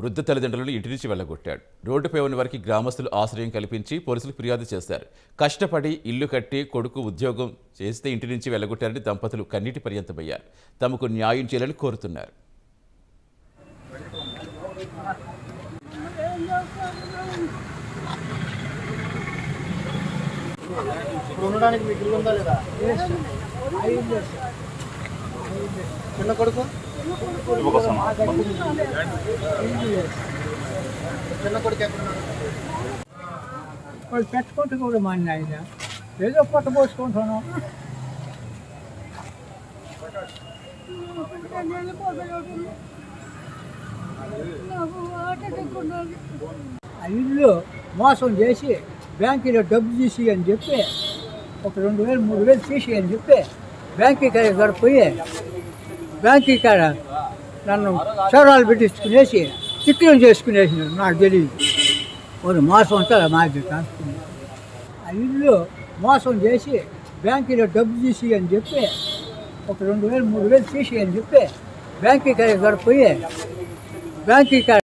వృద్ధ తల్లిదండ్రులను ఇంటి నుంచి వెళ్లగొట్టాడు రోడ్డుపై ఉన్న వారికి గ్రామస్తులు ఆశ్రయం కల్పించి పోలీసులు ఫిర్యాదు చేశారు కష్టపడి ఇల్లు కట్టి కొడుకు ఉద్యోగం చేస్తే ఇంటి నుంచి వెళ్లగొట్టారని దంపతులు కన్నీటి పర్యంతమయ్యారు తమకు న్యాయం చేయాలని కోరుతున్నారు ఇప్పుడు ఉండడానికి మీకు ఇల్లు ఉందా లేదా చిన్న కొడుకు చిన్న కొడుకు ఎక్కడున్నాడు వాళ్ళు పెట్టుకుంటూ కూడా మా ఆయన ఏదో పొట్ట పోసుకుంటున్నాం ఆ ఇల్లు మోసం చేసి బ్యాంకులో డబ్బు తీసి అని చెప్పి ఒక రెండు వేలు మూడు వేలు తీసి అని చెప్పి బ్యాంకు కాడ కాడ పోయి బ్యాంకు కాడ నన్ను చోరాలు పెట్టించుకునేసి చిక్రం చేసుకునేసి నాకు తెలియదు ఒక మోసం అంతా మాది కాసుకుంది ఆ ఇల్లు మోసం చేసి బ్యాంకులో డబ్బు తీసి అని చెప్పి ఒక రెండు వేలు మూడు వేలు తీసి అని చెప్పి బ్యాంకు కాడ కాడ పోయి బ్యాంకు కాడ